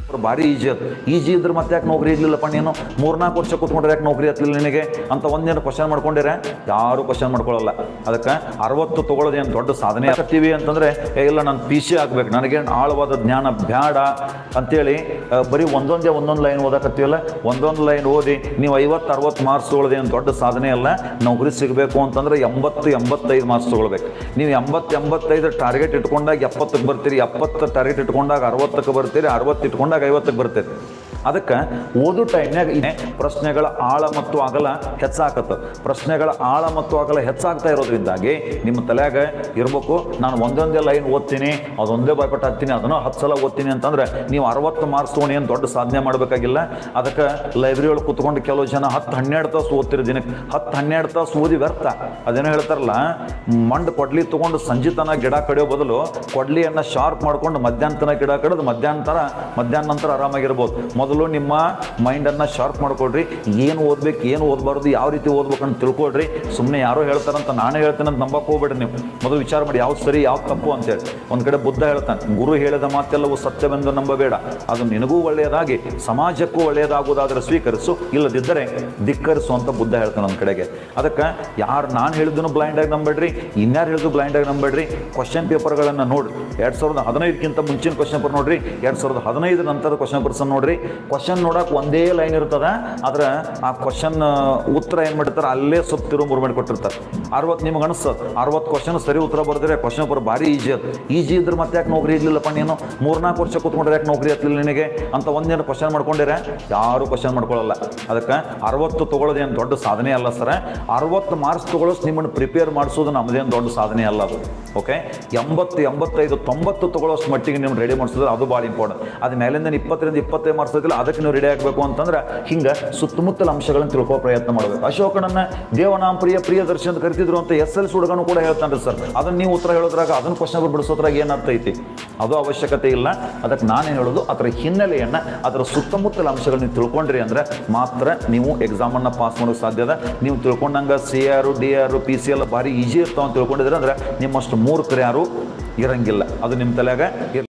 ಭಾರಿ ಈಜಿ ಅದು ಈಜಿ ಇದ್ರೆ ಮತ್ತೆ ಯಾಕೆ ನೌಕರಿ ಇರ್ಲಿಲ್ಲಪ್ಪ ನೀನು ಮೂರ್ನಾಲ್ಕು ವರ್ಷ ಕೂತ್ಕೊಂಡ್ರೆ ಯಾಕೆ ನೌಕರಿ ಹತ್ತಲಿಲ್ಲ ನಿನಗೆ ಅಂತ ಒಂದೇನು ಕ್ವಶನ್ ಮಾಡ್ಕೊಂಡಿರ ಯಾರು ಕ್ವಶನ್ ಮಾಡ್ಕೊಳ್ಳಲ್ಲ ಅದಕ್ಕೆ ಅರವತ್ತು ತಗೊಳ್ಳೋದೇನು ದೊಡ್ಡ ಸಾಧನೆ ಆಗ್ತೀವಿ ಅಂತಂದ್ರೆ ಏ ಇಲ್ಲ ನಾನು ಪಿ ಸಿ ಆಗ್ಬೇಕು ನನಗೇನು ಆಳವಾದ ಜ್ಞಾನ ಬ್ಯಾಡ ಅಂತೇಳಿ ಆ, ಬರೀ ಒಂದೊಂದೇ ಒಂದೊಂದು ಲೈನ್ ಓದಕತ್ತೀವಲ್ಲ ಒಂದೊಂದು ಲೈನ್ ಓದಿ ನೀವು ಐವತ್ತು ಅರವತ್ತು ಮಾರ್ಕ್ಸ್ ತೊಗೊಳ್ಳೋದೇನು ದೊಡ್ಡ ಸಾಧನೆ ಅಲ್ಲ ನೌಕರಿ ಸಿಗಬೇಕು ಅಂತಂದ್ರೆ ಎಂಬತ್ತು ಎಂಬತ್ತೈದು ಮಾರ್ಕ್ಸ್ ತೊಗೊಳ್ಬೇಕು ನೀವು ಎಂಬತ್ತು ಎಂಬತ್ತೈದು ಟಾರ್ಗೆಟ್ ಇಟ್ಕೊಂಡಾಗ ಎಪ್ಪತ್ತಕ್ಕೆ ಬರ್ತೀರಿ ಎಪ್ಪತ್ತು ಟಾರ್ಗೆಟ್ ಇಟ್ಕೊಂಡಾಗ ಅರವತ್ತಕ್ಕೆ ಬರ್ತೀರಿ ಅರವತ್ತು ಇಟ್ಕೊಂಡಾಗ ಐವತ್ತಕ್ಕೆ ಬರ್ತೀರಿ ಅದಕ್ಕೆ ಓದು ಟೈಮ್ನಾಗ ಇದೆ ಪ್ರಶ್ನೆಗಳ ಆಳ ಮತ್ತು ಅಗಲ ಹೆಚ್ಚಾಕತ್ತ ಪ್ರಶ್ನೆಗಳ ಆಳ ಮತ್ತು ಅಗಲ ಹೆಚ್ಚಾಗ್ತಾ ಇರೋದ್ರಿಂದಾಗಿ ನಿಮ್ಮ ತಲೆಯಾಗ ಇರ್ಬೇಕು ನಾನು ಒಂದೊಂದೇ ಲೈನ್ ಓದ್ತೀನಿ ಅದೊಂದೇ ಭಯಪಟ್ಟು ಹತ್ತೀನಿ ಅದನ್ನು ಹತ್ತು ಸಲ ಓದ್ತೀನಿ ಅಂತಂದ್ರೆ ನೀವು ಅರವತ್ತು ಮಾರ್ಕ್ಸ್ ತೊಗೊಂಡು ಏನು ದೊಡ್ಡ ಸಾಧನೆ ಮಾಡಬೇಕಾಗಿಲ್ಲ ಅದಕ್ಕೆ ಲೈಬ್ರರಿ ಒಳಗೆ ಕೂತ್ಕೊಂಡು ಕೆಲವು ಜನ ಹತ್ತು ಹನ್ನೆರಡು ತಾಸು ಓದ್ತಿರೋ ದಿನಕ್ಕೆ ಹತ್ತು ಹನ್ನೆರಡು ತಾಸು ಓದಿ ವ್ಯರ್ಥ ಅದೇನೋ ಹೇಳ್ತಾರಲ್ಲ ಮಂಡ್ ಕೊಡ್ಲಿ ತೊಗೊಂಡು ಸಂಜೆ ತನ ಗಿಡ ಕಡಿಯೋ ಬದಲು ಕೊಡ್ಲಿಯನ್ನು ಶಾರ್ಪ್ ಮಾಡ್ಕೊಂಡು ಮಧ್ಯಾಹ್ನ ತನಕ ಗಿಡ ಕಡಿದು ಮಧ್ಯಾಹ್ನ ತರ ಮಧ್ಯಾಹ್ನ ನಂತರ ಆರಾಮಾಗಿರ್ಬೋದು ಮೊದಲು ನಿಮ್ಮ ಮೈಂಡನ್ನು ಶಾರ್ಪ್ ಮಾಡ್ಕೊಡ್ರಿ ಏನು ಓದ್ಬೇಕು ಏನು ಓದಬಾರ್ದು ಯಾವ ರೀತಿ ಓದ್ಬೇಕು ಅಂತ ತಿಳ್ಕೊಳ್ರಿ ಸುಮ್ಮನೆ ಯಾರೋ ಹೇಳ್ತಾರಂತ ನಾನೇ ಹೇಳ್ತೇನೆ ಅಂತ ನಂಬಕ್ಕೆ ಹೋಗ್ಬೇಡ್ರಿ ನೀವು ಮೊದಲು ವಿಚಾರ ಮಾಡಿ ಯಾವ್ದು ಸರಿ ಯಾವ್ದು ತಪ್ಪು ಅಂತೇಳಿ ಒಂದು ಕಡೆ ಬುದ್ಧ ಹೇಳ್ತಾನೆ ಗುರು ಹೇಳಿದ ಮಾತೆಲ್ಲವೂ ಸತ್ಯವೆಂದು ನಂಬಬೇಡ ಅದು ನಿನಗೂ ಒಳ್ಳೆಯದಾಗಿ ಸಮಾಜಕ್ಕೂ ಒಳ್ಳೆಯದಾಗುವುದಾದರೆ ಸ್ವೀಕರಿಸು ಇಲ್ಲದಿದ್ದರೆ ಧಿಕ್ಕರಿಸು ಅಂತ ಬುದ್ಧ ಹೇಳ್ತಾನೆ ಒಂದು ಕಡೆಗೆ ಅದಕ್ಕೆ ಯಾರು ನಾನು ಹೇಳಿದ್ದನ್ನು ಬ್ಲೈಂಡಾಗಿ ನಂಬೇಡ್ರಿ ಇನ್ಯಾರು ಹೇಳಿದ್ರು ಬ್ಲೈಂಡಾಗಿ ನಂಬೇಡ್ರಿ ಕ್ವಶನ್ ಪೇಪರ್ಗಳನ್ನು ನೋಡ್ರಿ ಎರಡು ಸಾವಿರದ ಹದಿನೈದಕ್ಕಿಂತ ಮುಂಚಿನ ಕ್ವಶನ್ ಪೇಪರ್ ನೋಡ್ರಿ ಎರಡು ಸಾವಿರದ ಹದಿನೈದು ನಂತರದ ಕ್ವಶನ್ ಪೇಪರ್ಸನ್ನು ನೋಡ್ರಿ ಕ್ವಶನ್ ನೋಡಕ್ಕೆ ಒಂದೇ ಲೈನ್ ಇರ್ತದೆ ಆದ್ರೆ ಆ ಕ್ವಶನ್ ಉತ್ತರ ಏನು ಮಾಡಿರ್ತಾರೆ ಅಲ್ಲೇ ಸ್ವಲ್ಪ ತಿರು ಮುರು ಮಾಡಿ ಕೊಟ್ಟಿರ್ತಾರೆ ಅರವತ್ತು ನಿಮ್ಗೆ ಅನಿಸ್ತದೆ ಅರವತ್ತು ಕ್ವಶನ್ ಸರಿ ಉತ್ತರ ಬರೆದ್ರೆ ಕ್ವಶನ್ ಪೇಪರ್ ಭಾರಿ ಈಜಿ ಅದು ಈಜಿ ಇದ್ರೆ ಮತ್ತೆ ಯಾಕೆ ನೌಕರಿ ಇರ್ಲಿಲ್ಲಪ್ಪ ನೀನು ಮೂರ್ನಾಲ್ಕು ವರ್ಷ ಕೂತ್ಕೊಂಡ್ರೆ ಯಾಕೆ ನೌಕರಿ ಹತ್ತಲಿಲ್ಲ ನಿನಗೆ ಅಂತ ಒಂದೇನು ಕ್ವಶನ್ ಮಾಡ್ಕೊಂಡಿರ ಯಾರು ಕ್ವಶನ್ ಮಾಡ್ಕೊಳ್ಳಲ್ಲ ಅದಕ್ಕೆ ಅರವತ್ತು ತೊಗೊಳ್ಳೋದೇನು ದೊಡ್ಡ ಸಾಧನೆ ಅಲ್ಲ ಸರ್ ಅರವತ್ತು ಮಾರ್ಕ್ಸ್ ತೊಗೊಳೋಸ್ ನಿಮ್ಮನ್ನು ಪ್ರಿಪೇರ್ ಮಾಡಿಸೋದು ನಮ್ಮದೇನು ದೊಡ್ಡ ಸಾಧನೆ ಅಲ್ಲ ಅದು ಓಕೆ ಎಂಬತ್ತು ಎಂಬತ್ತೈದು ತೊಂಬತ್ತು ತೊಗೊಳ್ಳೋಷ್ಟು ಮಟ್ಟಿಗೆ ನೀವು ರೆಡಿ ಮಾಡಿಸಿದ್ರೆ ಅದು ಭಾಳ ಇಂಪಾರ್ಟೆಂಟ್ ಅದು ಮೇಲಿಂದ ಇಪ್ಪತ್ತರಿಂದ ಇಪ್ಪತ್ತೈದು ಮಾರ್ಕ್ಸ್ ಐತಿಲ್ಲ ಅದಕ್ಕೆ ನೀವು ರೆಡಿ ಆಗಬೇಕು ಅಂತಂದ್ರೆ ಹಿಂಗೆ ಸುತ್ತಮುತ್ತಲ ಅಂಶಗಳನ್ನು ತಿಳ್ಕೋ ಪ್ರಯತ್ನ ಮಾಡಬೇಕು ಅಶೋಕನನ್ನ ದೇವನಾಮ ಪ್ರಿಯ ಪ್ರಿಯದರ್ಶಿ ಅಂತ ಕರಿತಿದ್ರು ಅಂತ ಎಸ್ ಎಲ್ ಸಿ ಹುಡುಗನು ಕೂಡ ಹೇಳ್ತಾನೆ ಸರ್ ಅದನ್ನ ನೀವು ಉತ್ತರ ಹೇಳೋದ್ರಾಗ ಅದನ್ನ ಕ್ವಶನ್ ಬಿಡಿಸೋದ್ರಾಗ ಏನು ಅರ್ಥ ಐತಿ ಅದು ಅವಶ್ಯಕತೆ ಇಲ್ಲ ಅದಕ್ಕೆ ನಾನೇನು ಹೇಳೋದು ಅದರ ಹಿನ್ನೆಲೆಯನ್ನು ಅದರ ಸುತ್ತಮುತ್ತಲ ಅಂಶಗಳನ್ನ ತಿಳ್ಕೊಂಡ್ರಿ ಅಂದ್ರೆ ಮಾತ್ರ ನೀವು ಎಕ್ಸಾಮನ್ನು ಪಾಸ್ ಮಾಡೋಕೆ ಸಾಧ್ಯ ಅದ ನೀವು ತಿಳ್ಕೊಂಡಂಗೆ C R D R P C ಎಲ್ಲ ಭಾರಿ ಈಜಿ ಇರ್ತಾವ ಅಂತ ತಿಳ್ಕೊಂಡಿದ್ರೆ ಅಂದ್ರೆ ನಿಮ್ಮಷ್ಟು ಮೂರ್ಖರು ಯಾರು ಇರಂಗಿಲ್ಲ ಅದು ನಿಮ್ಮ ತಲೆಯಾಗ ಇರ್